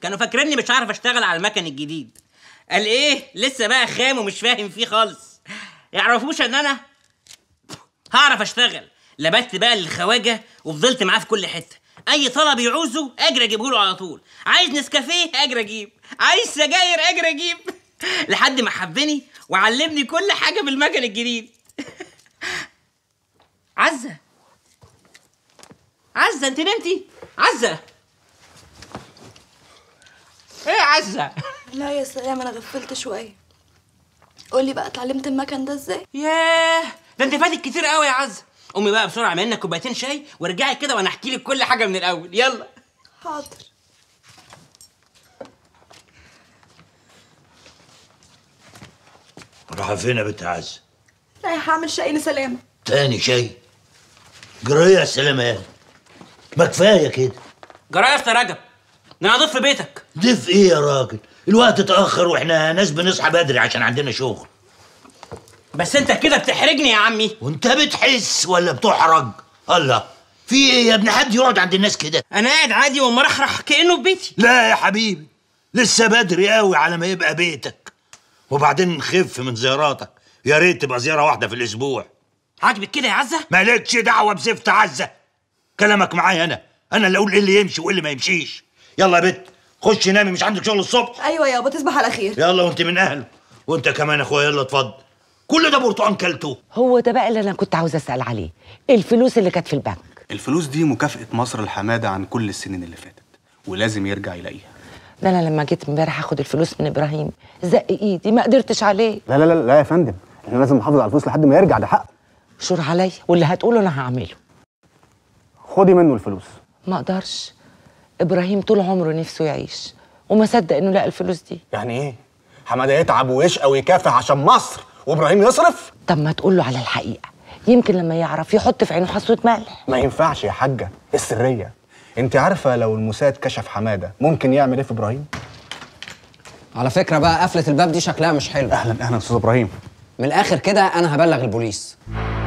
كانوا فاكريني مش عارف اشتغل على المكن الجديد قال ايه لسه بقى خام ومش فاهم فيه خالص يعرفوش ان انا هعرف اشتغل لبست بقى للخواجه وفضلت معاه في كل حته اي طلب يعوزه اجري اجيبه له على طول عايز نسكافيه اجري اجيب عايز سجاير اجري اجيب لحد ما حبني وعلمني كل حاجه بالمكن الجديد عزه عزه انت نمتي عزه ايه يا عزه لا يا سلام انا غفلت شويه قولي بقى اتعلمت المكن ده ازاي ياه ده انت فاتك كتير قوي يا عزه قومي بقى بسرعه اعملي لنا كوبايتين شاي وارجعي كده وانا احكي لك كل حاجه من الاول يلا حاضر راح فين يا بنت عز رايحه اعمل شاي لسلامه تاني شيء جرايه يا سلامة يا ما كفايه كده جرايه يا أستاذ رجب ده انا ضيف في بيتك ضيف ايه يا راجل الوقت اتاخر واحنا ناس بنصحى بدري عشان عندنا شغل بس انت كده بتحرجني يا عمي وانت بتحس ولا بتحرج الله في ايه يا ابن حد يقعد عند الناس كده انا قاعد عادي ومرحرح كانه في بيتي لا يا حبيبي لسه بدري قوي على ما يبقى بيتك وبعدين نخف من زياراتك يا ريت تبقى زياره واحده في الاسبوع عاجبك كده يا عزه مالكش دعوه بزفت عزه كلامك معايا انا انا اللي اقول ايه اللي يمشي وايه اللي ما يمشيش يلا يا بت خش نامي مش عندك شغل الصبح ايوه يابا تصبح على خير يلا وانت من اهله وانت كمان يا اخويا يلا اتفضل كل ده برتقان كلته هو ده بقى اللي انا كنت عاوزه اسال عليه الفلوس اللي كانت في البنك الفلوس دي مكافأة مصر لحمادة عن كل السنين اللي فاتت ولازم يرجع يلاقيها ده انا لما جيت امبارح اخد الفلوس من ابراهيم زق ايدي ما قدرتش عليه لا لا لا لا يا فندم احنا لازم نحافظ على الفلوس لحد ما يرجع ده حقه شور عليا واللي هتقوله انا هعمله خدي منه الفلوس ما اقدرش ابراهيم طول عمره نفسه يعيش وما صدق انه لقى الفلوس دي يعني ايه حماده يتعب ويشقى ويكافح عشان مصر وابراهيم يصرف طب ما تقول له على الحقيقه يمكن لما يعرف يحط في عينه حصوه ملح ما ينفعش يا حاجه إيه السريه انت عارفه لو الموساد كشف حماده ممكن يعمل ايه في ابراهيم على فكرة بقى قفلة الباب دي شكلها مش حلو اهلا اهلا استاذ ابراهيم من الآخر كده أنا هبلغ البوليس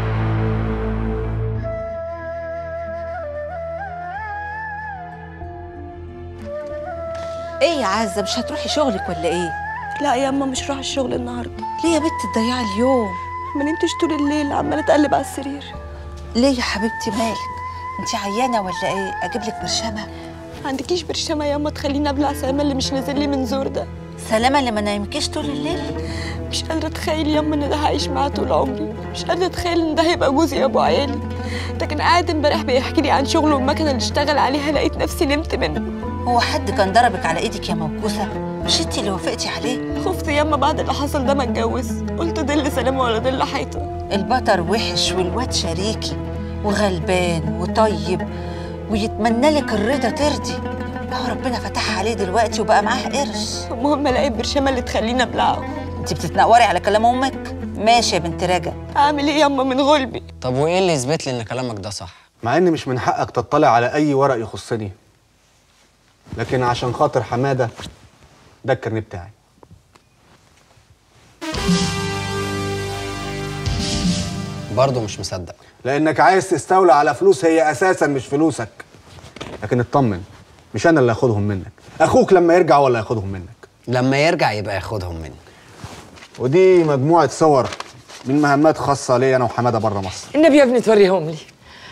ايه يا عزه مش هتروحي شغلك ولا ايه لا يا اما مش رايحه الشغل النهارده ليه يا بنت تضيعي اليوم ما نمتش طول الليل عماله اتقلب على السرير ليه يا حبيبتي مالك انت عيانه ولا ايه اجيب لك برشامه ما عندكيش برشامه يا اما تخليني ابلع سلامه اللي مش نازل لي من زور ده سلامه اللي ما نايمكيش طول الليل مش قادره اتخيل يا اما ان ده هعيش معاه طول عمري مش قادره اتخيل ان ده هيبقى جوزي يا ابو عيالي ده كان قاعد امبارح بيحكي لي عن شغله والمكنه اللي اشتغل عليها لقيت نفسي نمت منه هو حد كان ضربك على ايدك يا موكوسه مش انت اللي وافقتي عليه خفت ياما بعد اللي حصل ده ما اتجوز قلت دل سلامه ولا دل حيطه البطر وحش والواد شريكي وغلبان وطيب ويتمنى لك الرضا ترضي هو ربنا فتحها عليه دلوقتي وبقى معاه قرش المهم الاقي برشامه اللي تخليني ابلعه انت بتتنقوري على كلام امك ماشي يا بنت رجب اعمل ايه ياما من غلبي طب وإيه اللي يثبت لي إن كلامك ده صح؟ مع ان مش من حقك تطلع على اي ورق يخصني لكن عشان خاطر حماده ده الكارنيه بتاعي برضه مش مصدق لانك عايز تستولى على فلوس هي اساسا مش فلوسك لكن اطمن مش انا اللي هاخدهم منك اخوك لما يرجع ولا ياخدهم منك لما يرجع يبقى ياخدهم مني ودي مجموعه صور من مهمات خاصه ليا انا وحماده بره مصر النبي يا ابني توريهم لي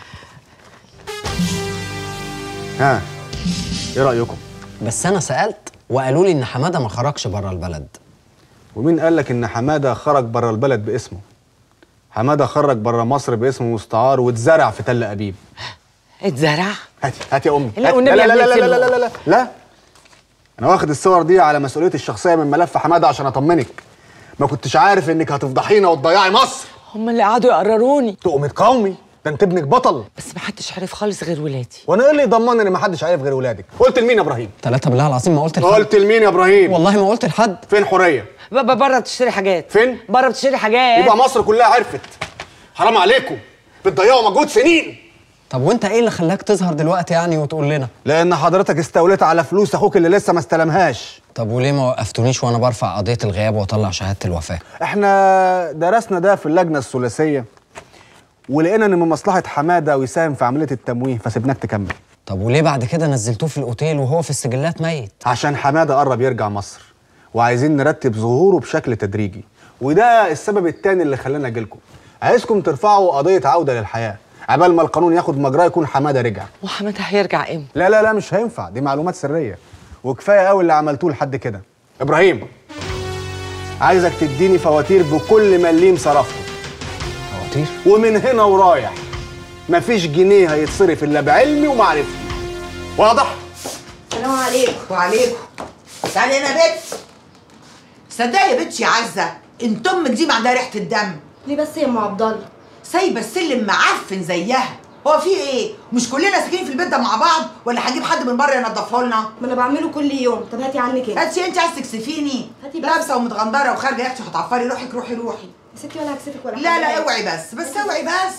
ها ايه رايكم بس أنا سألت وقالوا لي إن حمادة ما خرجش بره البلد ومين قال لك ان حماده خرج بره البلد باسمه حماده خرج بره مصر باسمه مستعار واتزرع في تل ابيب اتزرع هاتي هاتي يا امي لا، هاتي. والنبي لا لا يا لا ابني لا لا لا سيبهم. لا لا انا واخد الصور دي على مسؤوليتي الشخصيه من ملف حماده عشان اطمنك ما كنتش عارف انك هتفضحينا وتضيعي مصر هم اللي قعدوا يقرروني تقومي تقاومي ده انت ابنك بطل بس ما حدش عارف خالص غير ولادي وانا ايه اللي يضمن ان ما حدش عارف غير ولادك قلت لمين يا ابراهيم ثلاثة بالله العظيم ما قلت لحد قلت لمين يا ابراهيم والله ما قلت لحد فين حوريه بابا بره بتشتري حاجات فين؟ بره بتشتري حاجات يبقى مصر كلها عرفت حرام عليكم بتضيعوا مجهود سنين طب وأنت إيه اللي خلاك تظهر دلوقتي يعني وتقول لنا؟ لان حضرتك استوليت على فلوس اخوك اللي لسه ما استلمهاش طب وليه ما وقفتونيش وأنا برفع قضية الغياب وأطلع شهادة الوفاة؟ احنا درسنا ده في اللجنه الثلاثيه ولقينا ان من مصلحه حماده ويساهم في عمليه التمويه فسيبناك تكمل طب وليه بعد كده نزلتوه في الاوتيل وهو في السجلات ميت عشان حماده قرب يرجع مصر وعايزين نرتب ظهوره بشكل تدريجي وده السبب التاني اللي خلانا اجيلكم عايزكم ترفعوا قضيه عوده للحياه عبال ما القانون ياخد مجراه يكون حماده رجع وحماده هيرجع امتى لا لا لا مش هينفع دي معلومات سريه وكفايه قوي اللي عملتوه لحد كده ابراهيم عايزك تديني فواتير بكل مليم صرفته فواتير ومن هنا ورايح مفيش جنيه هيتصرف الا بعلمي ومعرفتي واضح السلام عليكم وعليكم تعالي هنا يا بت صدقي يا بنتي يا عزه انت امك دي ما عندها ريحه الدم ليه بس يا ام عبد الله سايبه السلم معفن زيها هو في ايه مش كلنا ساكنين في البيت ده مع بعض ولا هنجيب حد من بره ينضفه لنا ما انا بعمله كل يوم طب هاتي عنك انت هاتي انت عايز تكسفيني هاتي بس. لابسه ومتغندره وخارجه يا اختي هتعفري روحك روحي روحي يا ستي ولا هكسفك ولا لا حاجة. لا اوعي بس بس اوعي بس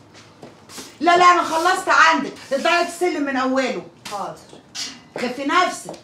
لا لا انا خلصت عندك اطلعي السلم من اوله حاضر خفي نفسك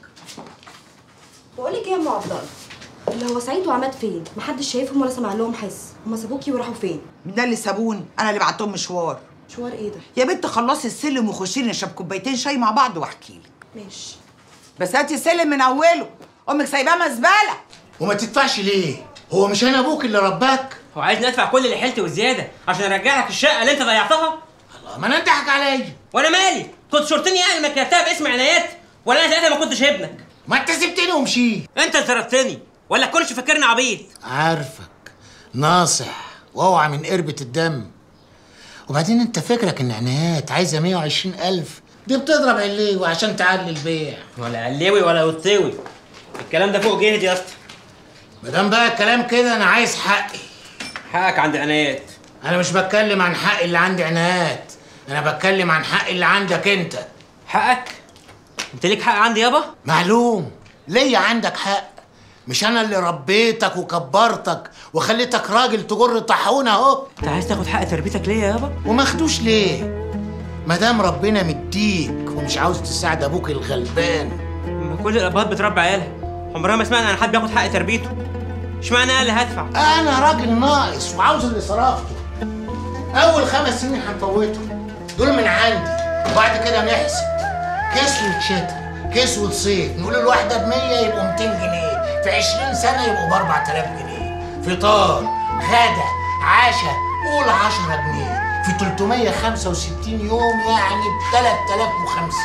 بقول لك ايه يا ام عبد الله اللي هو سعيد وعماد فين محدش شايفهم ولا سمع لهم حس هما سابوكي وراحوا فين ده اللي سابوني انا اللي بعتهم مشوار مشوار ايه ده يا بنت خلصي السلم وخشي لي نشرب كوبايتين شاي مع بعض واحكي لك ماشي بس هاتي السلم من اوله امك سايباه مزبله وما تدفعش ليه؟ هو مش انا ابوك اللي رباك؟ هو عايز ندفع كل اللي حيلتي وزياده عشان ارجع لك الشقه اللي انت ضيعتها الله ما انا انضحك عليا وانا مالي كنت شرطني يعني ما كتبتها باسم عنايات ولا انا ساعتها ما كنتش ابنك ما انت سبتني ومشيت انت اللي طردتني ولا كلش فاكرني عبيط عارفك ناصح واوعى من قربة الدم وبعدين انت فكرك ان عنايات عايزه 120 الف دي بتضرب عليه وعشان تعلي البيع ولا علوي ولا وطوي الكلام ده فوق جهدي يا اسطى مادام بقى الكلام كده انا عايز حقي حقك عند عنايات انا مش بتكلم عن حق اللي عندي عنايات انا بتكلم عن حق اللي عندك انت حقك انت ليك حق عندي يابا معلوم ليا عندك حق مش انا اللي ربيتك وكبرتك وخليتك راجل تجر طاحونه اهو انت عايز تاخد حق تربيتك ليا يابا وما خدوش ليه ما دام ربنا مديك ومش عاوز تساعد ابوك الغلبان ما كل الابهات بتربي عيالها عمرها ما سمعنا عن حد بياخد حق تربيته اشمعنى انا اللي هدفع انا راجل ناقص وعاوز اللي صرفته اول خمس سنين هنفوتهم دول من عندي وبعد كده نحسب كسوة شتاء كسوة صيف نقول الواحدة ب 100 يبقوا 200 جنيه في 20 سنة يبقوا ب 4000 جنيه فطار غدا عشاء قول 10 جنيه في 365 يوم يعني ب 3050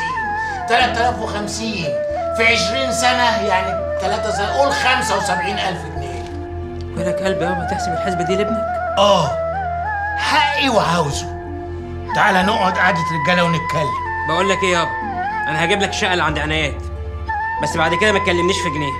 3050 في 20 سنة يعني 3 سنة قول 75000 جنيه ولك قلب يابا تحسب الحسبه دي لابنك اه حقي وعاوزه تعالى نقعد قعدة رجالة ونتكلم بقول لك ايه يابا انا هجيب لك الشقه اللي عند عنايات بس بعد كده ما تكلمنيش في جنيه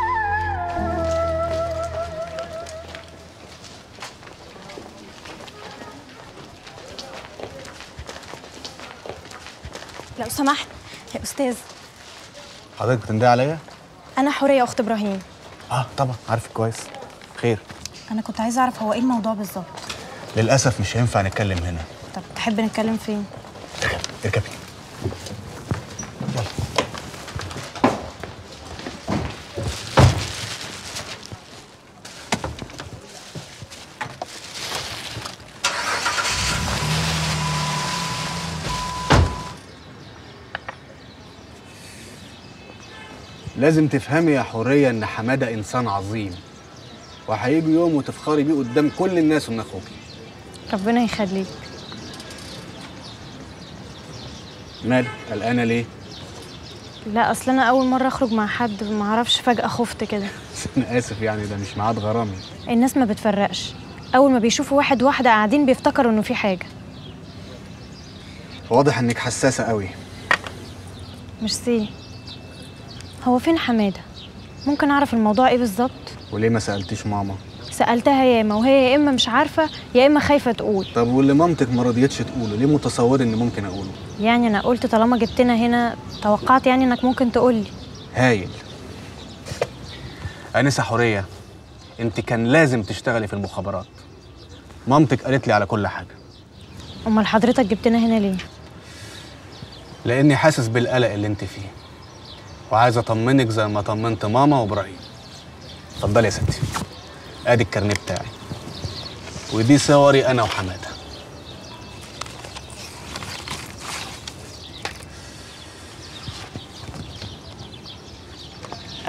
لو سمحت يا استاذ حضرتك بتندهي عليا انا حوريه اخت ابراهيم اه طبعا عارفك كويس خير انا كنت عايزه اعرف هو ايه الموضوع بالظبط للاسف مش هينفع نتكلم هنا طب تحب نتكلم فين اركبي لازم تفهمي يا حورية إن حمادة إنسان عظيم وهيجي يوم وتفخري بيه قدام كل الناس إن أخوكي ربنا يخليك مالك قلقانة ليه؟ لا اصل انا اول مره اخرج مع حد ما اعرفش فجاه خفت كده أنا آسف يعني ده مش ميعاد غرامي الناس ما بتفرقش اول ما بيشوفوا واحد واحده قاعدين بيفتكروا انه في حاجه واضح إنك حساسة قوي ميرسي هو فين حماده ممكن اعرف الموضوع ايه بالظبط وليه ما سألتيش ماما؟ سالتها ياما وهي يا اما مش عارفه يا اما خايفه تقول طب واللي مامتك ما رضيتش تقوله ليه متصورة إن ممكن أقوله؟ يعني انا قلت طالما جبتنا هنا توقعت يعني انك ممكن تقولي هايل أنسة حورية أنت كان لازم تشتغلي في المخابرات مامتك قالت لي على كل حاجة امال حضرتك جبتنا هنا ليه لاني حاسس بالقلق اللي انت فيه وعايز اطمنك زي ما طمنت ماما وابراهيم اتفضلي يا ستي ادي الكارنيه بتاعي ودي صوري انا وحماده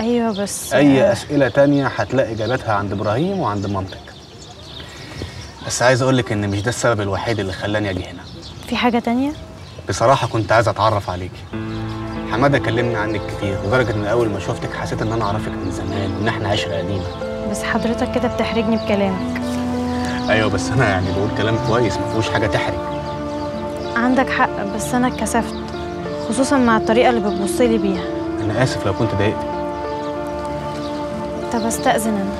ايوه بس اي اسئله تانية هتلاقي اجاباتها عند ابراهيم وعند مامتك بس عايز اقولك ان مش ده السبب الوحيد اللي خلاني اجي هنا في حاجه تانية بصراحه كنت عايز اتعرف عليكي حماده كلمني عنك كتير لدرجه ان اول ما شفتك حسيت ان انا اعرفك من زمان وان احنا عشره قديمه بس حضرتك كده بتحرجني بكلامك ايوه بس انا يعني بقول كلام كويس ما فيهوش حاجه تحرج عندك حق بس انا اتكسفت خصوصا مع الطريقه اللي بتبصلي بيها انا اسف لو كنت ضايقتك طب استاذن انا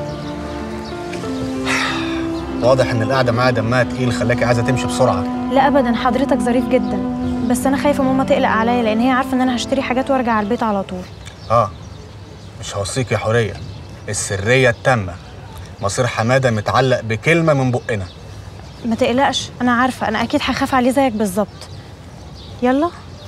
واضح ان القعده معايا دمها تقيل خلاكي عايزه تمشي بسرعه لا ابدا حضرتك ظريف جدا بس انا خايفه ماما تقلق عليا لان هي عارفه ان انا هشتري حاجات وارجع على البيت على طول اه مش هوصيك يا حوريه السريه التامه مصير حماده متعلق بكلمه من بقنا ما تقلقش انا عارفه انا اكيد هخاف عليه زيك بالظبط يلا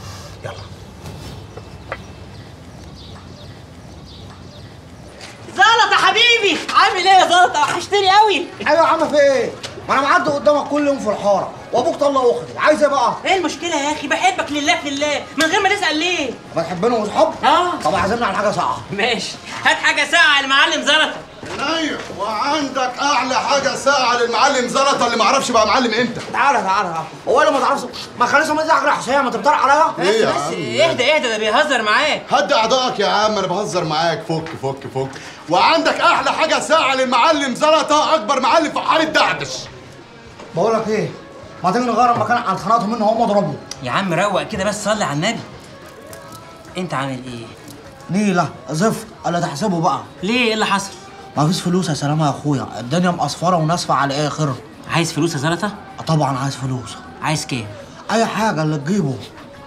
زلطة حبيبي عامل ايه يا زلطة وحشتني قوي ايوه يا عم في ايه؟ ما انا معدي قدامك كل يوم في الحاره وابوك طلق اختي عايز ايه بقى؟ ايه المشكلة يا اخي بحبك لله في الله من غير ما تسأل ليه ما تحبني وصحاب؟ اه طب عزمنا على حاجه ساقعه ماشي هات حاجة ساعة المعلم زلطة ايوه وعندك اعلى حاجه ساعه للمعلم زلطه اللي ما عرفش بقى معلم امتى تعالى تعالى تعالى هو اللي ما تعرفش ما خليش ما يزعق يا حسام انت بتطرق عليا؟ بس إيه يا بس عم؟ اهدى اهدى ده بيهزر معاك هدي اعضائك يا عم انا بهزر معاك فك فك فك وعندك احلى حاجه ساعه للمعلم زلطه اكبر معلم في حاره دعدش بقول لك ايه؟ ما تيجي نغير المكان عن خناقهم منه هم اضربه يا عم روق كده بس صلي على النبي انت عامل ايه ليه لا زفت الا تحسبه بقى ليه ايه اللي حصل ما فيش فلوس يا سلامه يا اخويا الدنيا مقصفره وناسفه على الاخر عايز فلوس يا زلطة طبعا عايز فلوس عايز كام اي حاجه اللي تجيبه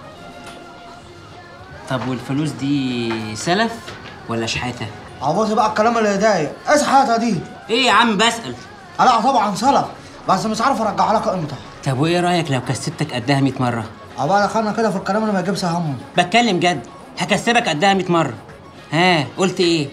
طب والفلوس دي سلف ولا شحاتة عبوسي بقى الكلام اللي يضايق ايه حياتها دي؟ ايه يا عم بسأل لا طبعا سلف بس مش عارف ارجع لك امتى طب وايه رأيك لو كسبتك قدها 100 مرة عبالة دخلنا كده في الكلام اللي ما يجيبش همه بتكلم جد هكسبك قدها 100 مرة ها قلت ايه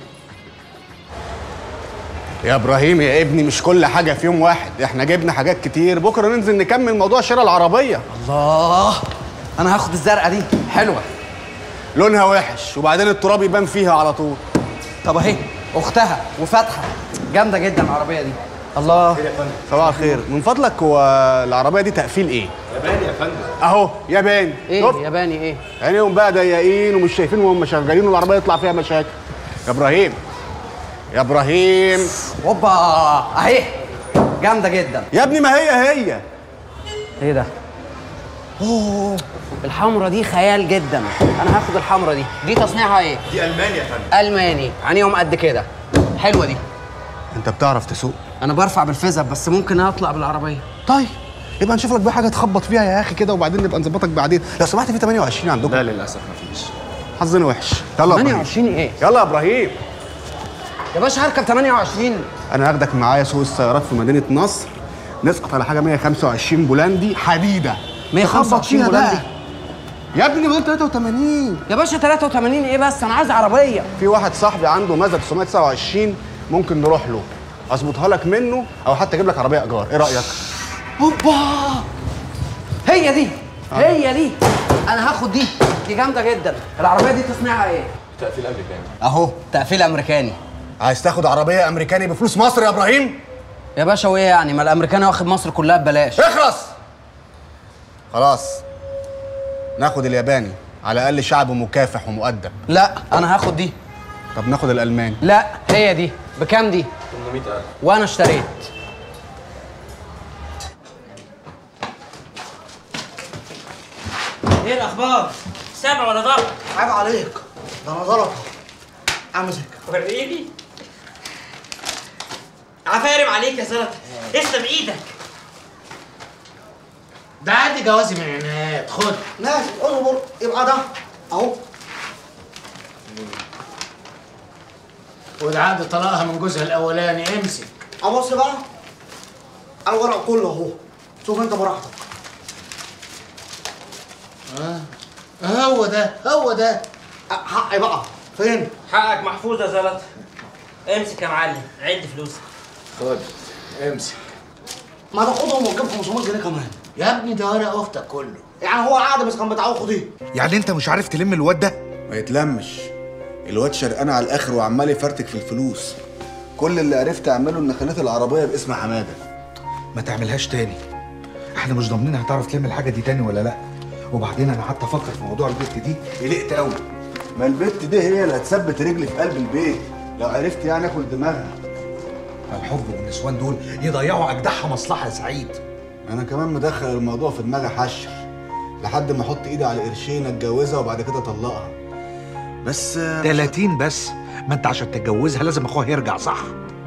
يا ابراهيم يا ابني مش كل حاجه في يوم واحد احنا جبنا حاجات كتير بكره ننزل نكمل موضوع شراء العربيه الله انا هاخد الزرقاء دي حلوه لونها وحش وبعدين التراب يبان فيها على طول طب اهي اختها وفاتحه جامده جدا العربيه دي الله صباح الخير من فضلك هو العربيه دي تقفيل ايه ياباني يا فندم اهو ياباني ايه شوف ياباني ايه عينيهم بقى ضيقين ومش شايفين وهم شغالين والعربيه يطلع فيها مشاكل يا ابراهيم يا ابراهيم اوبا اهي جامده جدا يا ابني ما هي هي ايه ده اوه الحمرا دي خيال جدا انا هاخد الحمرا دي دي تصنيعها ايه دي المانيا يا فندم الماني عينيهم قد كده حلوه دي انت بتعرف تسوق انا برفع بالفيزا بس ممكن اطلع بالعربيه طيب يبقى نشوف لك بقى حاجه تخبط فيها يا اخي كده وبعدين نبقى نظبطك بعدين لو سمحت في 28 عندكم لا للاسف مفيش حظنا وحش يلا يا ابراهيم 28 ايه يلا يا ابراهيم يا باشا هركب 28 انا هاخدك معايا سوق السيارات في مدينه نصر نسقط على حاجه 125 بولندي حديده 125 تخبط فيها بولندي؟ بقى. يا ابني بقول 83 يا باشا 83 ايه بس انا عايز عربيه في واحد صاحبي عنده مازدا 929 ممكن نروح له اظبطها لك منه او حتى اجيب لك عربيه ايجار ايه رايك هوبا هي دي هي دي انا هاخد دي دي جامده جدا العربيه دي تصنيعها ايه تقفيل امريكاني اهو تقفيل امريكاني عايز تاخد عربيه امريكاني بفلوس مصر يا ابراهيم يا باشا وايه يعني ما الامريكاني واخد مصر كلها ببلاش اخلص خلاص ناخد الياباني على الاقل شعب مكافح ومؤدب لا انا هاخد دي طب ناخد الالماني لا هي دي بكام دي 800000 وانا اشتريت ايه الاخبار سبع ولا ضرب عيب عليك ده انا ظلطه امسك وريني عفارم عليك يا زلطة اسلم ايدك ده عادي جوازي من عناد خد ماشي اصبر يبقى ده اهو وده عقد طلاقها من جوزها الاولاني امسك ابص بقى الورق كله اهو شوف انت براحتك اه هو ده هو ده حقي بقى فين حقك محفوظ يا زلطة امسك يا معلم عد فلوسك خد امسك ما تاخدهم وتجيب 500 جنيه كمان يا ابني ده ورق اختك كله يعني هو العقد بس كان بتاعه خديه يعني انت مش عارف تلم الواد ده ما يتلمش الواد شرقان على الاخر وعمال يفرتك في الفلوس كل اللي عرفت اعمله ان خليت العربيه باسم حماده ما تعملهاش تاني احنا مش ضامنين هتعرف تعمل الحاجه دي تاني ولا لا وبعدين انا قعدت افكر في موضوع البت دي قلقت قوي ما البت دي هي اللي هتثبت رجلي في قلب البيت لو عرفت يعني اكل دماغها الحب والنسوان دول يضيعوا اجدعها مصلحه يا سعيد انا كمان مدخل الموضوع في دماغي حشر لحد ما احط ايدي على قرشين اتجوزها وبعد كده اطلقها بس 30 بس ما انت عشان تتجوزها لازم اخوها يرجع صح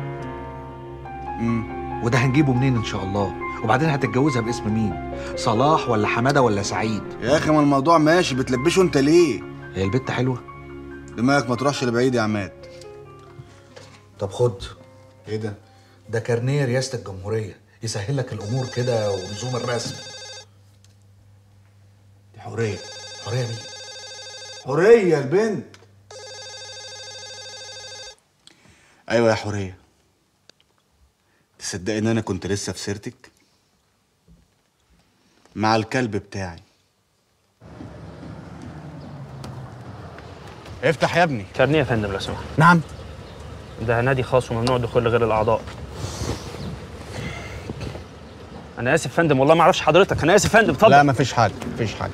امم وده هنجيبه منين ان شاء الله وبعدين هتتجوزها باسم مين صلاح ولا حماده ولا سعيد يا اخي ما الموضوع ماشي بتلبشه انت ليه هي البت حلوه دماغك ما تروحش لبعيد يا عماد طب خد ايه ده ده كارنيه رئاسه الجمهوريه يسهل لك الامور كده ولزوم الرسم دي حوريه حوريه مين حوريه البنت ايوه يا حوريه تصدقي ان انا كنت لسه في سيرتك مع الكلب بتاعي افتح يا ابني كارنيه يا فندم لو سمحت نعم ده نادي خاص وممنوع دخول لغير الاعضاء انا اسف فندم والله ما اعرفش حضرتك انا اسف فندم اتفضل لا مفيش حاجه مفيش حاجه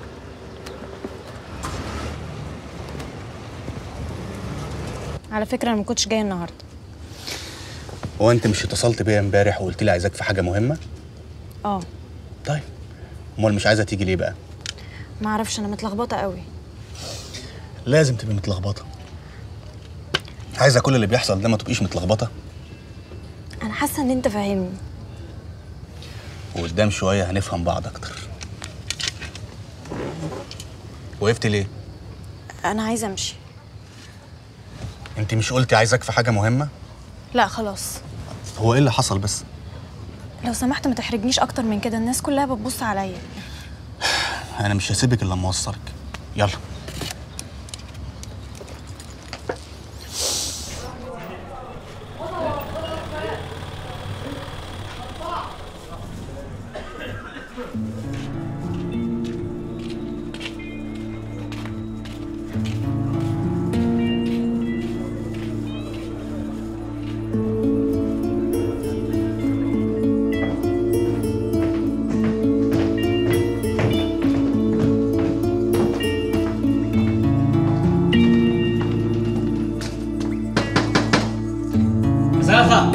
على فكره انا ما كنتش جايه النهارده هو انت مش اتصلت بيا امبارح وقلت لي عايزاك في حاجه مهمه اه طيب امال مش عايزه تيجي ليه بقى ما اعرفش انا متلخبطه قوي لازم تبقي متلخبطه عايزه كل اللي بيحصل ده ما تبقيش متلخبطه انا حاسه ان انت فاهمني وقدام شويه هنفهم بعض اكتر وقفت ليه انا عايزه امشي انت مش قلتي عايزاك في حاجه مهمه لا خلاص هو ايه اللي حصل بس لو سمحت ما تحرجنيش اكتر من كده الناس كلها بتبص عليا انا مش هسيبك الا لما اوصلك يلا زلطة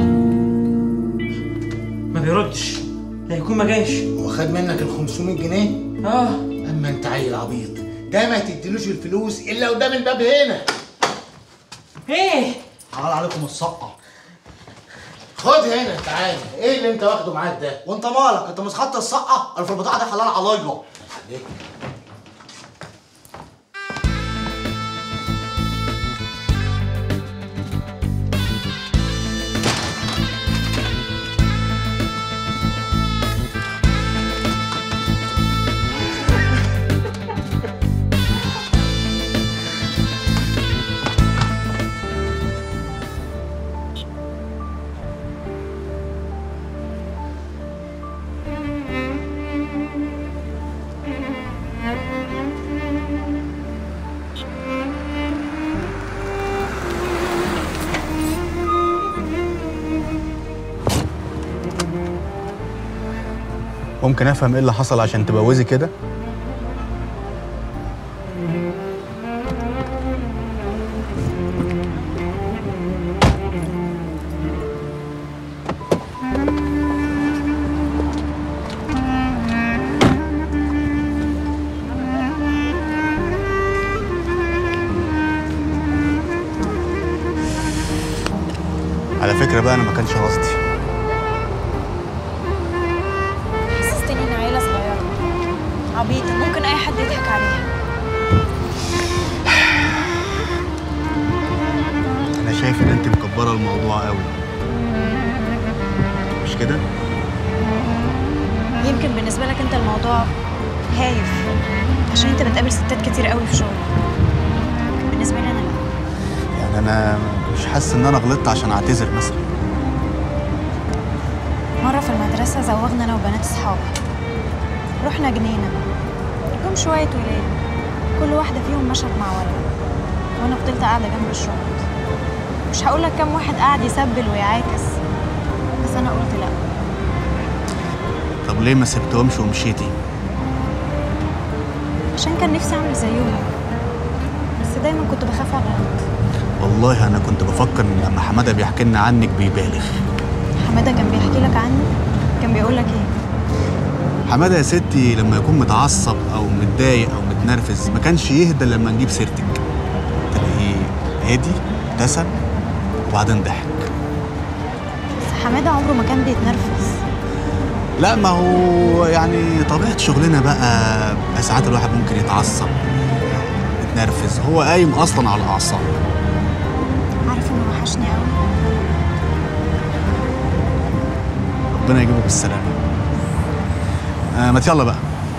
ما بيردش لا يكون ما جاش هو خد منك ال 500 جنيه؟ اه اما انت عيل عبيط ده ما تديلوش الفلوس الا قدام الباب هنا ايه حلال عليكم الصقه خد هنا تعالى ايه اللي انت واخده معاك ده؟ وانت مالك انت مش خدت الصقه انا في البضاعه دي حلال عليا ممكن افهم ايه اللي حصل عشان تبوزي كده على فكره بقى انا ما كانش قصدي حسستني ان عيله صغيره عبيطه ممكن اي حد يضحك عليها انا شايف ان انت مكبره الموضوع قوي مش كده يمكن بالنسبه لك انت الموضوع هايف عشان انت بتقابل ستات كتير قوي في شغلك لكن بالنسبه لي انا لا يعني انا مش حاسس ان انا غلطت عشان اعتذر مثلا مره في المدرسه زوغنا انا وبنات اصحابي رحنا جنينه جم شويه ولاد كل واحده فيهم مشت مع ولد وانا فضلت قاعده جنب الشنط مش هقول لك كام واحد قاعد يسبل ويعاكس بس انا قلت لا طب ليه ما سبتهمش ومشيتي عشان كان نفسي اعمل زيهم بس دايما كنت بخاف اغلط والله انا كنت بفكر ان لما حماده بيحكي لنا عنك بيبالغ حماده كان بيحكي لك عني كان بيقول لك ايه حماده يا ستي لما يكون متعصب او متضايق او متنرفز ما كانش يهدى لما نجيب سيرتك تلاقيه هادي ابتسم وبعدين ضحك بس حماده عمره ما كان بيتنرفز لا ما هو يعني طبيعة شغلنا بقى بقى ساعات الواحد ممكن يتعصب يتنرفز هو قايم أصلا على الأعصاب عارف انه وحشني قوي ربنا يجيبه بالسلامة آه ما يلا بقى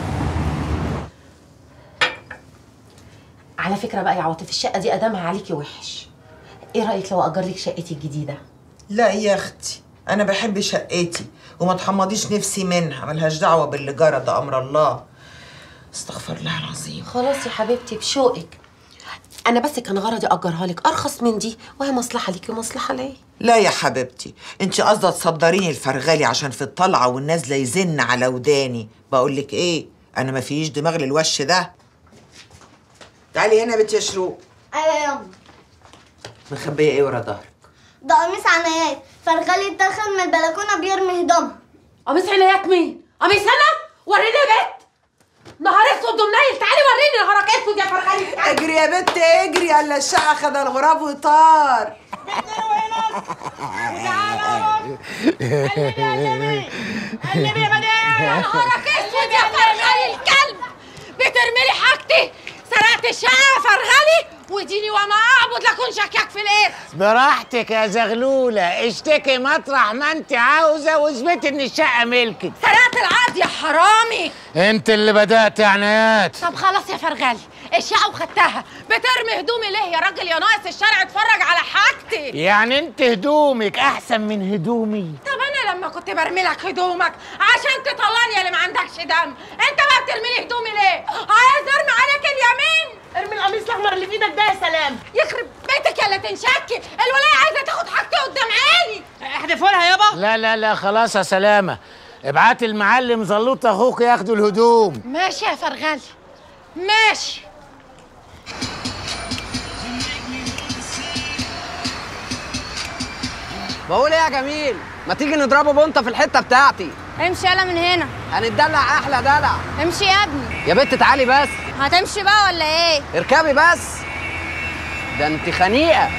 على فكره بقى يا عواطف الشقه دي ادامها عليكي وحش ايه رايك لو اجر لك شقتي الجديده لا يا اختي انا بحب شقتي وما تحمضيش نفسي منها ملهاش دعوه باللي جرى ده امر الله استغفر الله العظيم خلاص يا حبيبتي بشوقك انا بس كان غرضي اجرها لك ارخص من دي وهي مصلحه ليكي ومصلحه ليا لا يا حبيبتي انت قصده تصدريني الفرغالي عشان في الطلعه والنازله يزن على وداني بقول لك ايه انا ما فيش دماغ للوش ده تعالي هنا يا بنت يا شروق ايوه يا يما مخبيه ايه ورا ظهرك ده قميص عنايات فرغلي اتدخل من البلكونه بيرمي هدومها قميص عنايات مين؟ قميص انا؟ وريني يا بنت نهار اسود ومنيل تعالي وريني نهارك اسود يا فرغلي اجري يا بنت اجري الا الشقه خد الغراب وطار قلبي يا مدام نهارك اسود يا فرغلي الكلب بترمي لي حاجتي سرقت الشقه يا فرغلي وديني وانا اعبد لاكون شكاك في الاسم براحتك يا زغلولة اشتكي مطرح ما انت عاوزة واثبتي ان الشقة ملكك سرقت العقد يا حرامي انت اللي بدأت يا عنايات طب خلاص يا فرغلي الشقه وخدتها بترمي هدومي ليه يا راجل يا ناقص الشارع اتفرج على حاجتي يعني انت هدومك احسن من هدومي طب انا لما كنت برمي لك هدومك عشان تطلعني يا اللي ما عندكش دم انت بقى بترمي لي هدومي ليه عايز ارمي عليك اليمين ارمي القميص الاحمر اللي في ايدك ده يا سلام يخرب بيتك يا اللي تنشكي الولايه عايزه تاخد حاجتي قدام عيني احذفوا لها يابا لا لا لا خلاص يا سلامة ابعت المعلم زلوط اخوك ياخدوا الهدوم ماشي يا فرغلي ماشي بقول ايه يا جميل ما تيجي نضربه بنطه في الحته بتاعتي امشي يلا من هنا هنتدلع احلى دلع امشي يا ابني يا بنت تعالي بس هتمشي بقى ولا ايه اركبي بس ده انت خنيقه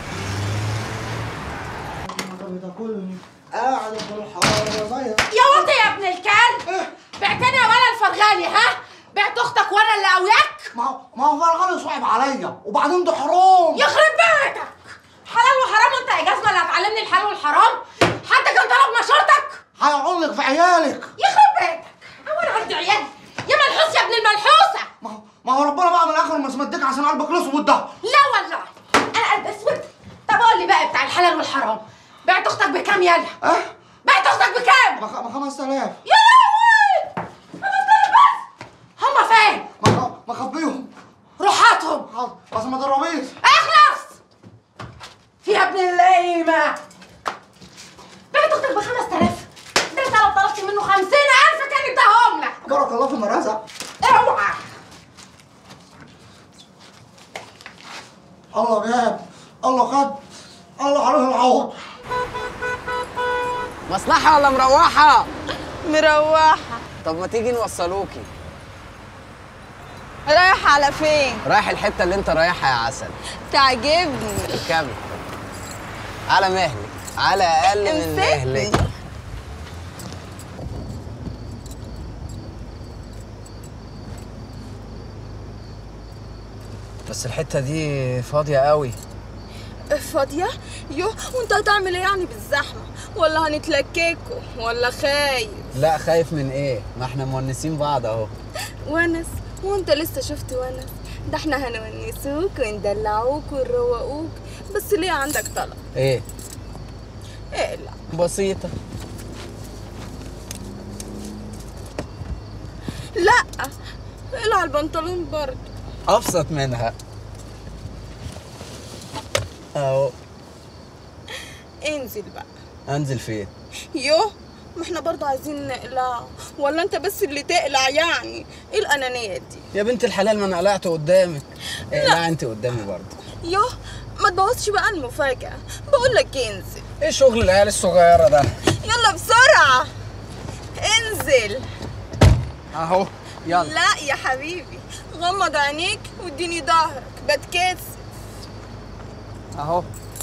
قاعد في الحاره ضيع يا وطي يا ابن الكلب بعتني يا ولا الفرغالي ها بعت اختك وانا اللي قوياك ما هو ما هو فرغلي صعب عليا وبعدين ده حرام يخرب بيتك حلال وحرام وانت يا جزمه اللي هتعلمني الحلال والحرام حد كان طلب مشورتك هيقول لك في عيالك يخرب بيتك هو انا عندي عيال يا ملحوس يا ابن الملحوسه ما هو ربنا بقى من الاخر ما سمدك عشان قلبك الاسود ده لا والله انا قلب اسود طب قول لي بقى بتاع الحلال والحرام بعت اختك بكام يلا اه بعت اختك بكام ما 5000 يا لهوي 5000 بس هما فين ما خبيهم روح هاتهم بس ما تضربيش اخلص فيها ابن اللئيمة بعت اختك ب 5000 ده انت لو طلبت منه 50000 كان اداهم لك بارك الله في المرازق اوعى الله جاب الله خد الله عليه العوض مصلحه ولا مروحه مروحة طب ما تيجي نوصلوكي رايحة على فين؟ رايح الحته اللي انت رايحها يا عسل تعجبني اركبي على مهلك على اقل من امسكني. مهلك بس الحته دي فاضيه قوي فاضية؟ يو وانت هتعمل ايه يعني بالزحمة؟ ولا هنتلككوا؟ ولا خايف؟ لا خايف من ايه ما احنا مونسين بعض اهو ونس وانت لسه شفت ونس ده احنا هنونسوك وندلعوك ونروقوك بس ليه عندك طلب؟ ايه اقلع بسيطه لا اقلع البنطلون برضه ابسط منها اهو انزل بقى انزل فين يوه ما احنا برضه عايزين نقلع ولا انت بس اللي تقلع يعني ايه الانانيه دي يا بنت الحلال ما انا قلعت قدامك إيه لا انت قدامي برضه يوه ما تبوظش بقى المفاجاه بقول لك انزل ايه شغل العيال الصغيره ده يلا بسرعه انزل اهو يلا لا يا حبيبي غمض عينيك واديني ظهرك بتكسف اهو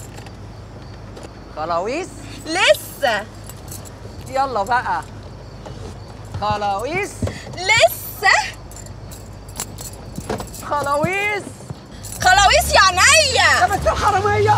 خلاويص لسه يلا بقى خلاويص لسه خلاويص خلاويص يا عينيا يا بنت الحراميه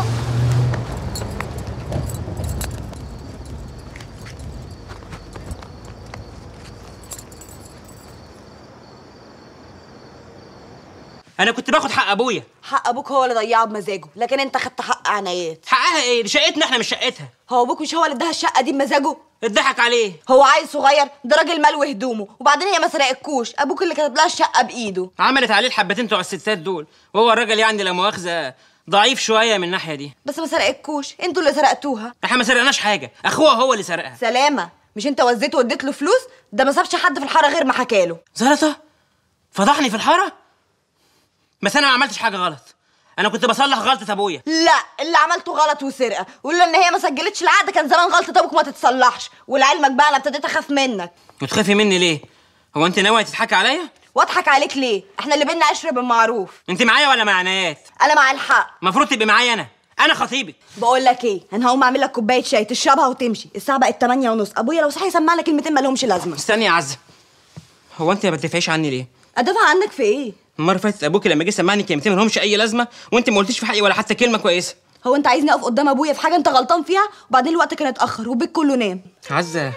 انا كنت باخد حق ابويا حق ابوك هو اللي ضيعه بمزاجه لكن انت خدت حق عنايات حقها ايه دي شقتنا احنا مش شقتها هو ابوك مش هو اللي اداها الشقه دي بمزاجه اتضحك عليه هو عيل صغير ده راجل مال وهدومه وبعدين هي ما سرقتكوش ابوك اللي كتب لها الشقه بايده عملت عليه الحبتين بتوع الستات دول وهو الراجل يعني لا مؤاخذه ضعيف شويه من الناحيه دي بس ما سرقتكوش انتوا اللي سرقتوها احنا ما سرقناش حاجه اخوها هو اللي سرقها سلامه مش انت وزيته واديت له فلوس ده ما سابش حد في الحاره غير ما حكاله زلطه فضحني في الحاره بس انا ما عملتش حاجه غلط انا كنت بصلح غلطه ابويا لا اللي عملته غلط وسرقه ولولا ان هي ما سجلتش العقد كان زمان غلطه ابوك ما تتصلحش ولعلمك بقى انا ابتديت اخاف منك وتخافي مني ليه هو انت ناويه تضحكي عليا واضحك عليك ليه احنا اللي بينا عشره بالمعروف انت معايا ولا مع عنايات انا مع الحق المفروض تبقي معايا انا انا خطيبك بقول لك ايه انا هقوم اعمل لك كوبايه شاي تشربها وتمشي الساعه بقت 8 ونص ابويا لو صحي يسمعنا كلمتين ما لهمش لازمه استني يا عزه هو انت ما بتدافعيش عني ليه ادافع عنك في ايه المره اللي فاتت ابوكي لما جه سمعني كلمتين ما لهمش اي لازمه وانت ما قلتيش في حقي ولا حتى كلمه كويسه هو انت عايزني اقف قدام ابويا في حاجه انت غلطان فيها وبعدين الوقت كان اتاخر والبيت كله نام عزه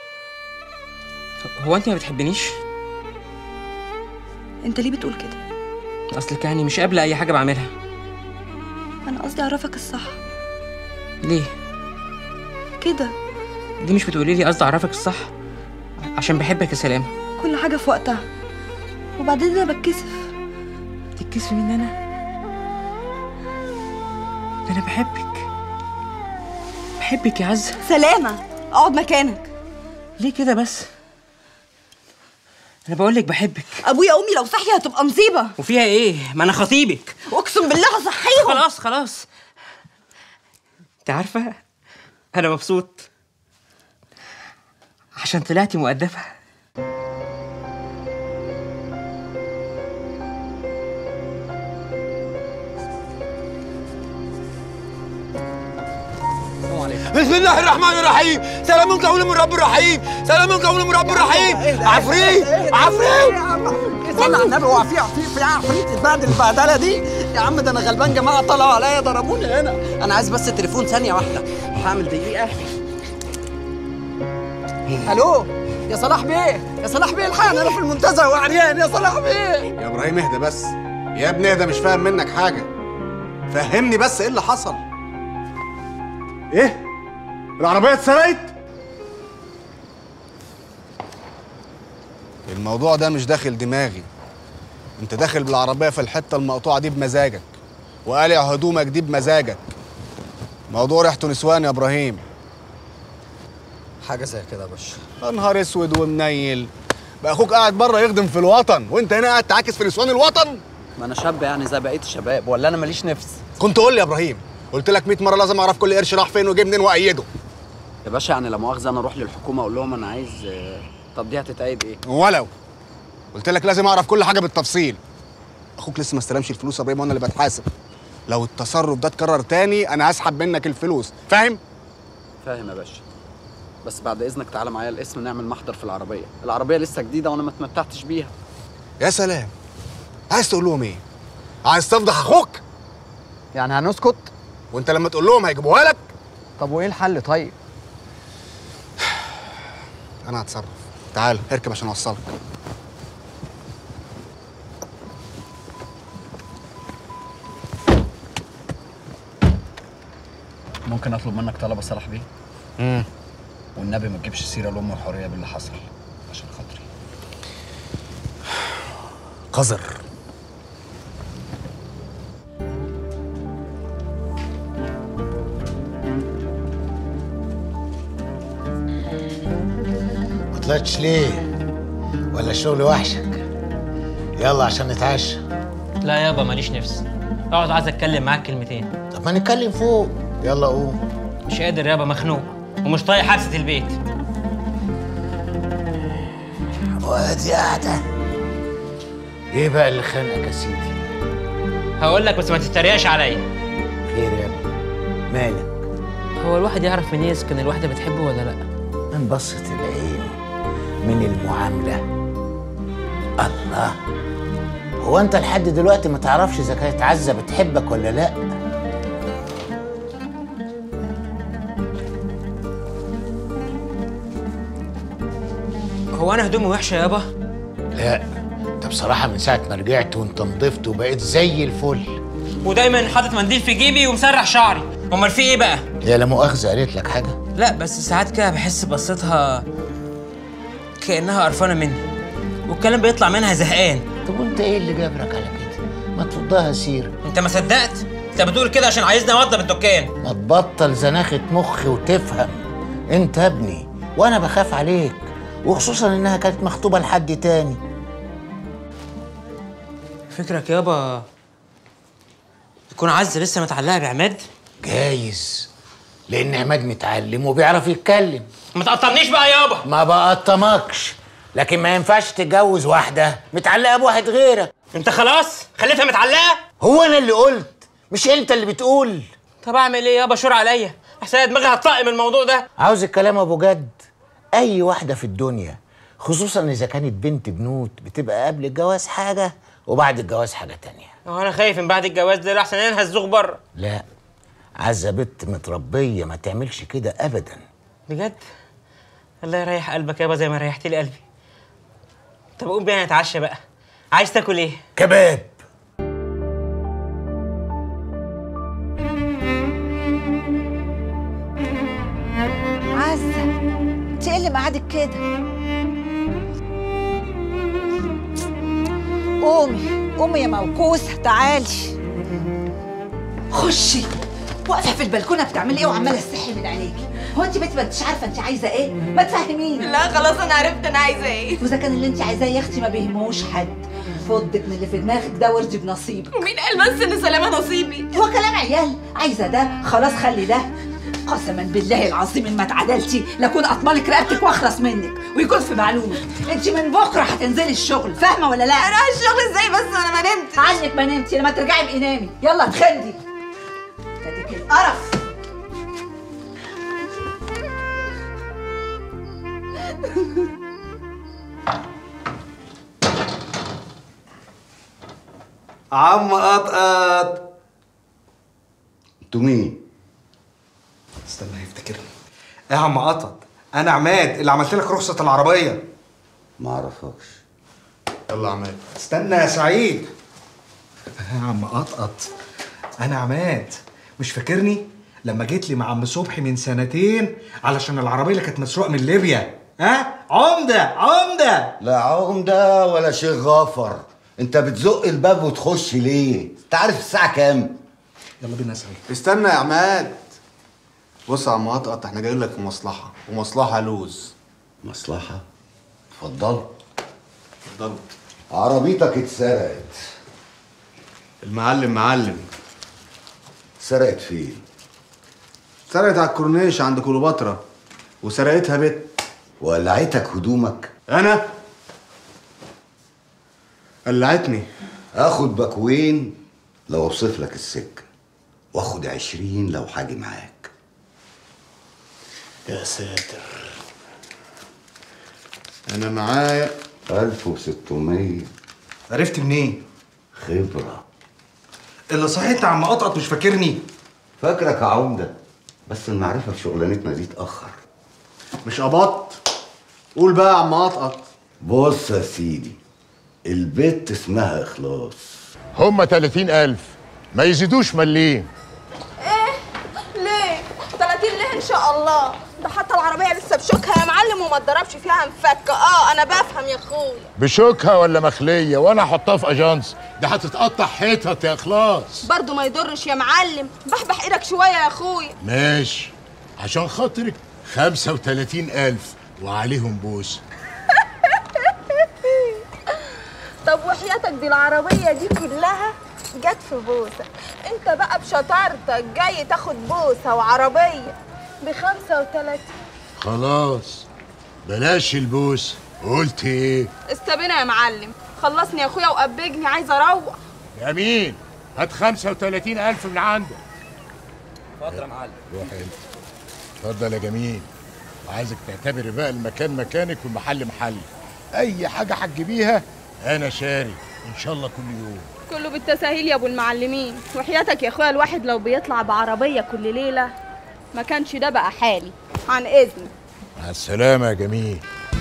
هو انت ما بتحبنيش انت ليه بتقول كده اصلك يعني مش قابله اي حاجه بعملها انا قصدي اعرفك الصح ليه كده دي مش بتقولي لي قصدي اعرفك الصح عشان بحبك يا سلام كل حاجه في وقتها وبعدين انا بتكسف تتكسفي مني انا ده انا بحبك بحبك يا عزه سلامه اقعد مكانك ليه كده بس انا بقول لك بحبك ابويا وامي لو صحي هتبقى مصيبه وفيها ايه ما انا خطيبك اقسم بالله هصحيهم خلاص خلاص انت عارفه انا مبسوط عشان طلعتي مؤدبه بسم الله الرحمن الرحيم سلام قول من رب الرحيم سلام قول من رب الرحيم عفريت عفريت صلي على النبي هو في في في عفريت بعد البهدله دي يا عم ده انا غلبان جماعه طلعوا عليا ضربوني هنا انا عايز بس تليفون ثانيه واحده هعمل دقيقه الو يا صلاح بيه يا صلاح بيه الحقني انا في المنتزه وعريان يا صلاح بيه يا ابراهيم اهدى بس يا ابني اهدى مش فاهم منك حاجه فهمني بس ايه اللي حصل ايه العربيه اتسرقت الموضوع ده مش داخل دماغي انت داخل بالعربيه في الحته المقطوعه دي بمزاجك وقالع هدومك دي بمزاجك موضوع ريحته نسوان يا ابراهيم حاجه زي كده يا باشا يا نهار اسود ومنيل بقى اخوك قاعد بره يخدم في الوطن وانت هنا قاعد تعاكس في نسوان الوطن ما انا شاب يعني زي بقيه الشباب ولا انا ماليش نفس كنت قول لي يا ابراهيم قلت لك 100 مره لازم اعرف كل قرش راح فين وجه منين وايده يا باشا يعني لا مؤاخذه انا اروح للحكومه اقول لهم انا عايز آه، طب دي هتتقيد ايه ولو قلت لك لازم اعرف كل حاجه بالتفصيل اخوك لسه ما استلمش الفلوس يا ابراهيم وانا اللي بتحاسب لو التصرف ده اتكرر تاني انا هسحب منك الفلوس فاهم فاهم يا باشا بس بعد اذنك تعالى معايا القسم نعمل محضر في العربيه العربيه لسه جديده وانا ما اتمتعتش بيها يا سلام عايز تقول لهم ايه عايز تفضح اخوك يعني هنسكت وانت لما تقول لهم هيجيبوها لك طب وايه الحل طيب انا هتصرف تعال اركب عشان اوصلك ممكن اطلب منك طلب يا صلاح بيه امم والنبي ما تجيبش سيره لام الحريه باللي حصل عشان خاطري قذر ما طلعتش ليه ولا الشغل وحشك يلا عشان نتعشى لا يابا ماليش نفس اقعد عايز اتكلم معاك كلمتين طب ما نتكلم فوق يلا قوم مش قادر يابا مخنوق ومش طايق حبسة البيت وادي قاعدة ايه بقى اللي خانقك يا سيدي هقول لك بس ما تتريقش عليا خير يا ابني مالك هو الواحد يعرف منين اذا كان الواحده بتحبه ولا لا من بصة العين من المعاملة الله هو انت لحد دلوقتي ما تعرفش اذا كانت عزة بتحبك ولا لا هو انا هدومي وحشه يابا لا ده بصراحة من ساعة ما رجعت وانت نضفت وبقيت زي الفل ودايما حاطط منديل في جيبي ومسرح شعري امال في ايه بقى هي لا مؤاخذة قالت لك حاجة لا بس ساعات كده بحس بصتها كانها قرفانه مني والكلام بيطلع منها زهقان طب وانت ايه اللي جابرك على كده ما تفضها سيرة انت ما صدقت انت بتقول كده عشان عايزني اوضب الدكان ما تبطل زناخة مخي وتفهم انت ابني وانا بخاف عليك وخصوصا انها كانت مخطوبة لحد تاني فكرك يابا يكون عز لسه متعلقه بعماد جايز لان عماد متعلم وبيعرف يتكلم ما تقطرنيش بقى يابا ما بقطمكش لكن ما ينفعش تتجوز واحدة متعلقة بواحد غيرك انت خلاص خليتها متعلقه هو انا اللي قلت مش انت اللي بتقول طب اعمل ايه يابا شور عليا احسن دماغي هتطق من الموضوع ده عاوز الكلام ابو جد اي واحدة في الدنيا خصوصا اذا كانت بنت بنوت بتبقى قبل الجواز حاجة وبعد الجواز حاجة تانية هو انا خايف من بعد الجواز ده احسن انا هزوغ بره لا عزة بنت متربية ما تعملش كده ابدا بجد الله يريح قلبك يابا زي ما ريحت لي قلبي طب قوم بينا نتعشى بقى عايز تاكل ايه كباب عزة انت ايه اللي مقعدك كده قومي قومي يا موكوسة تعالي خشي واقفة في البلكونة بتعملي ايه وعمالة تستحي من عينيكي هو انت بنت ما انتش عارفة انت عايزة ايه ما تفهميني لا خلاص انا عرفت انا عايزه ايه واذا كان اللي انت عايزاه يا اختي ما بيهموش حد فضك من اللي في دماغك ده وارضي بنصيبك ومين قال بس ان سلامه نصيبي هو كلام عيال عايزه ده خلاص خلي ده قسما بالله العظيم ان ما اتعدلتي لاكون اطملك رقبتك واخلص منك ويكون في معلومك انت من بكره هتنزلي الشغل فاهمه ولا لا انا الشغل ازاي بس انا ما نمتش عنك ما نمتي لما ترجعي ابقي نامي يلا اتخندي اديك القرف عم قطقط انتوا مين؟ استنى هيفتكرني ايه يا عم قطط انا عماد اللي عملت لك رخصه العربيه ما اعرفكش يلا يا عماد استنى يا سعيد يا عم قطقط انا عماد مش فاكرني لما جيت لي مع عم صبحي من سنتين علشان العربيه اللي كانت مسروقه من ليبيا ها عمده عمده لا عمدة ولا شيخ غافر انت بتزق الباب وتخش ليه؟ انت عارف الساعة كام؟ يلا بينا يا سعيد استنى يا عماد بص يا عم قطقط احنا جايين لك في مصلحه ومصلحه لوز مصلحة اتفضل اتفضل عربيتك اتسرقت المعلم معلم سرقت فين؟ سرقت على الكورنيش عند كليوباترا وسرقتها بت ولعتك هدومك؟ انا قلعتني اخد باكوين لو اوصف لك السكة واخد عشرين لو حاجي معاك يا ساتر انا معايا ألف وستمية عرفت منين خبرة اللي صحيت يا عم قطقط مش فاكرني فاكرك يا عمدة بس المعرفة في شغلانتنا دي اتأخر مش قبضت قول بقى يا عم قطقط بص يا سيدي البت اسمها إخلاص هم 30000 ما يزيدوش مليم ايه ليه 30 ليه ان شاء الله ده حتى العربيه لسه بشوكها يا معلم وما اتضربش فيها مفكه اه انا بفهم يا اخويا بشوكها ولا مخليه وانا احطها في اجانس دي هتتقطع حتت يا اخلاص برضه ما يضرش يا معلم بحبح ايدك شويه يا اخويا ماشي عشان خاطرك خمسة وتلاتين ألف وعليهم بوس طب وحياتك دي العربية دي كلها جت في بوسة انت بقى بشطارتك جاي تاخد بوسة وعربية بخمسة وتلاتين خلاص بلاش البوس قلت ايه استبينا يا معلم خلصني يا اخويا وقبجني عايزة اروح يا مين هات خمسة وتلاتين ألف من عندك فترة يا معلم روح انت اتفضل يا جميل وعايزك تعتبري بقى المكان مكانك والمحل محلي اي حاجه هتجيبيها انا شاري ان شاء الله كل يوم كله بالتساهيل يا ابو المعلمين وحياتك يا اخويا الواحد لو بيطلع بعربية كل ليلة ما كانش ده بقى حالي عن اذنك مع السلامه يا جميل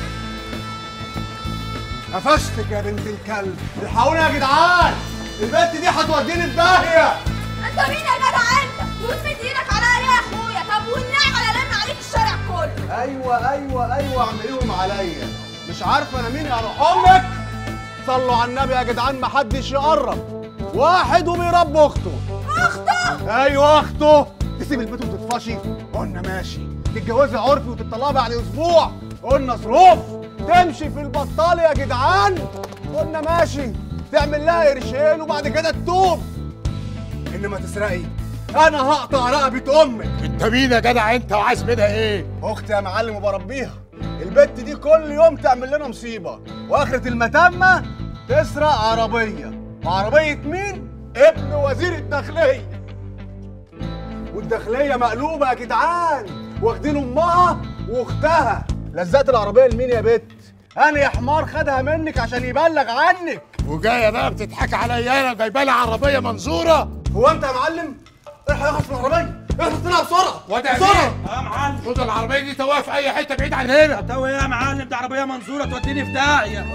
قفشتك يا بنت الكلب الحقوني يا جدعان البنت دي هتوديني في داهيه انت مين يا جدع انت؟ وتمد ايدك عليا ليه يا اخويا؟ طب والنعمة لا لم عليك الشارع كله ايوه ايوه ايوه اعمليهم عليا مش عارفه انا مين يا روح امك صلوا على النبي يا جدعان محدش يقرب واحد وبيربي اخته اخته ايوه اخته تسيب البيت وتطفشي قلنا ماشي تتجوزي عرفي وتطلعي بعد اسبوع قلنا ظروف تمشي في البطال يا جدعان قلنا ماشي تعمل لها قرشين وبعد كده تتوب انما تسرقي انا هقطع رقبه امك انت مين يا جدع انت وعايز منها ايه اختي يا معلم وبربيها البت دي كل يوم تعمل لنا مصيبه واخره المتمه تسرق عربيه وعربيه مين ابن وزير الداخليه والداخليه مقلوبه يا جدعان واخدين امها واختها لزقت العربيه لمين يا بت انا يا حمار خدها منك عشان يبلغ عنك وجايه بقى بتضحك عليا انا جايبه لي عربيه منظوره هو انت يا معلم الحق اخلص من العربيه اخلص منها بسرعه وده بسرعه يا معلم خد العربيه دي توقف في اي حته بعيد عن هنا تو يا معلم دي عربيه منصوره توديني في داهيه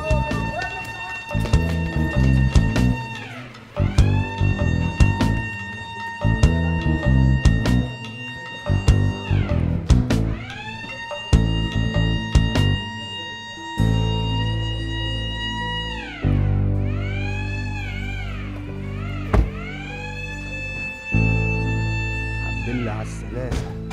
الحمد لله على السلامه